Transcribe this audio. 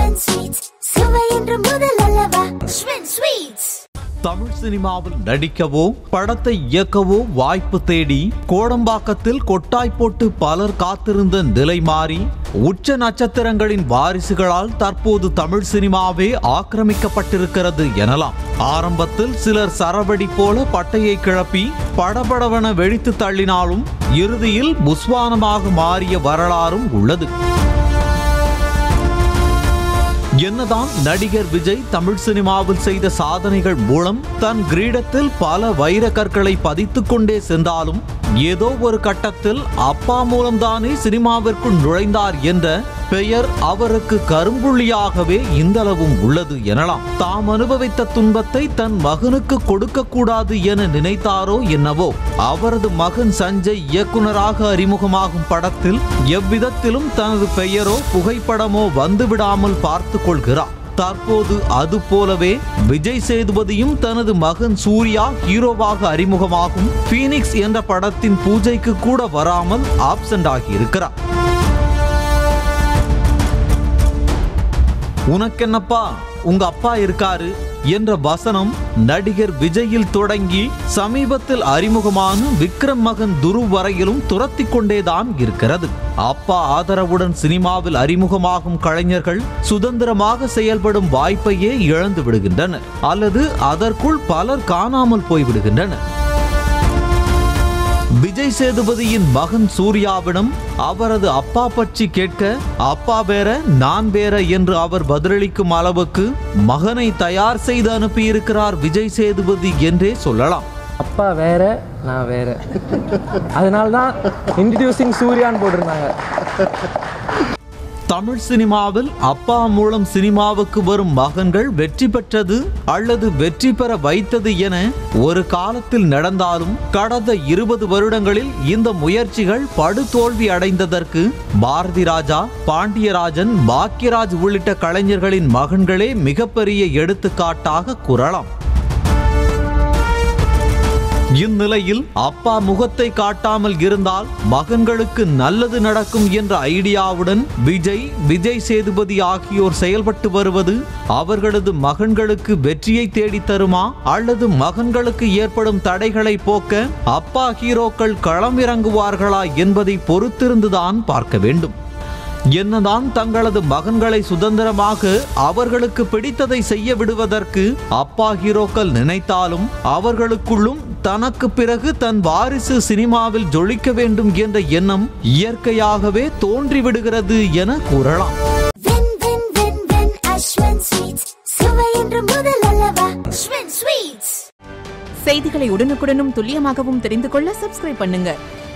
அஸ்வன் sweets சுவை என்று முதல் அல்லவா அஸ்வன் ஸ்வீட்ஸ் தமிழ் சினிமாவில் நடிக்கவோ படத்தை இயக்கவோ வாய்ப்பு தேடி கோடம்பாக்கத்தில் கொட்டாய் போட்டு பலர் காத்திருந்த நிலை மாறி உச்ச நட்சத்திரங்களின் வாரிசுகளால் தற்போது தமிழ் சினிமாவே ஆக்கிரமிக்கப்பட்டிருக்கிறது எனலாம் ஆரம்பத்தில் சிலர் சரவடி போல பட்டையை கிளப்பி படபடவென வெடித்து தள்ளினாலும் இறுதியில் புஸ்வானமாக மாறிய வரலாறும் உள்ளது என்னதான் நடிகர் விஜய் தமிழ் சினிமாவில் செய்த சாதனைகள் மூலம் தன் கிரீடத்தில் பல வைர கற்களை பதித்துக் கொண்டே சென்றாலும் ஏதோ ஒரு கட்டத்தில் அப்பா மூலம்தானே சினிமாவிற்குள் நுழைந்தார் என்ற பெயர் அவருக்கு கரும்புள்ளியாகவே இந்தளவும் உள்ளது எனலாம் தாம் அனுபவித்த துன்பத்தை தன் மகனுக்கு கொடுக்க கூடாது என நினைத்தாரோ என்னவோ அவரது மகன் சஞ்சய் இயக்குனராக அறிமுகமாகும் படத்தில் எவ்விதத்திலும் தனது பெயரோ புகைப்படமோ வந்துவிடாமல் பார்த்து கொள்கிறார் தற்போது அது போலவே விஜய் சேதுபதியும் தனது மகன் சூர்யா ஹீரோவாக அறிமுகமாகும் பீனிக்ஸ் என்ற படத்தின் பூஜைக்கு கூட வராமல் ஆப்சென்ட் ஆகியிருக்கிறார் உனக்கென்னப்பா உங்க அப்பா இருக்காரு என்ற வசனம் நடிகர் விஜயில் தொடங்கி சமீபத்தில் அறிமுகமான விக்ரம் மகன் துரு வரையிலும் துரத்தி கொண்டேதான் இருக்கிறது அப்பா ஆதரவுடன் சினிமாவில் அறிமுகமாகும் கலைஞர்கள் சுதந்திரமாக செயல்படும் வாய்ப்பையே இழந்து விடுகின்றனர் அல்லது அதற்குள் பலர் காணாமல் போய்விடுகின்றனர் விஜய் சேதுபதியின் மகன் சூர்யாவிடம் அவரது அப்பா பற்றி கேட்க அப்பா வேற நான் வேற என்று அவர் பதிலளிக்கும் அளவுக்கு மகனை தயார் செய்து அனுப்பியிருக்கிறார் விஜய் சேதுபதி என்றே சொல்லலாம் அப்பா வேற நான் வேற அதனால தான் இன்ட்ரடியூசிங் சூர்யான்னு போட்டிருந்தாங்க தமிழ் சினிமாவில் அப்பா மூலம் சினிமாவுக்கு வரும் மகன்கள் வெற்றி பெற்றது அல்லது வெற்றி பெற வைத்தது என ஒரு காலத்தில் நடந்தாலும் கடந்த இருபது வருடங்களில் இந்த முயற்சிகள் படுதோல்வி அடைந்ததற்கு பாரதி ராஜா பாண்டியராஜன் பாக்யராஜ் உள்ளிட்ட கலைஞர்களின் மகன்களே மிகப்பெரிய எடுத்துக்காட்டாக கூறலாம் இந்நிலையில் அப்பா முகத்தை காட்டாமல் இருந்தால் மகன்களுக்கு நல்லது நடக்கும் என்ற ஐடியாவுடன் விஜய் விஜய் சேதுபதி ஆகியோர் செயல்பட்டு வருவது அவர்களது மகன்களுக்கு வெற்றியை தேடி தருமா அல்லது மகன்களுக்கு ஏற்படும் தடைகளை போக்க அப்பா ஹீரோக்கள் களமிறங்குவார்களா என்பதை பொறுத்திருந்துதான் பார்க்க வேண்டும் என்னதான் தங்களது மகன்களை சுதந்திரமாக அவர்களுக்கு பிடித்ததை செய்ய விடுவதற்கு அப்பா ஹீரோக்கள் நினைத்தாலும் அவர்களுக்குள்ளும் தனக்கு பிறகு தன் வாரிசு சினிமாவில் ஜொலிக்க வேண்டும் என்ற எண்ணம் இயற்கையாகவே தோன்றிவிடுகிறது என கூறலாம் வென் வென் வென் வென் அஸ்வன் ஸ்வீட்ஸ் சுவை என்று முதல் அல்லவா அஸ்வன் ஸ்வீட்ஸ் செய்திகளை உடனுக்குடனும் துல்லியமாகவும் தெரிந்து கொள்ள சப்ஸ்கிரைப் பண்ணுங்க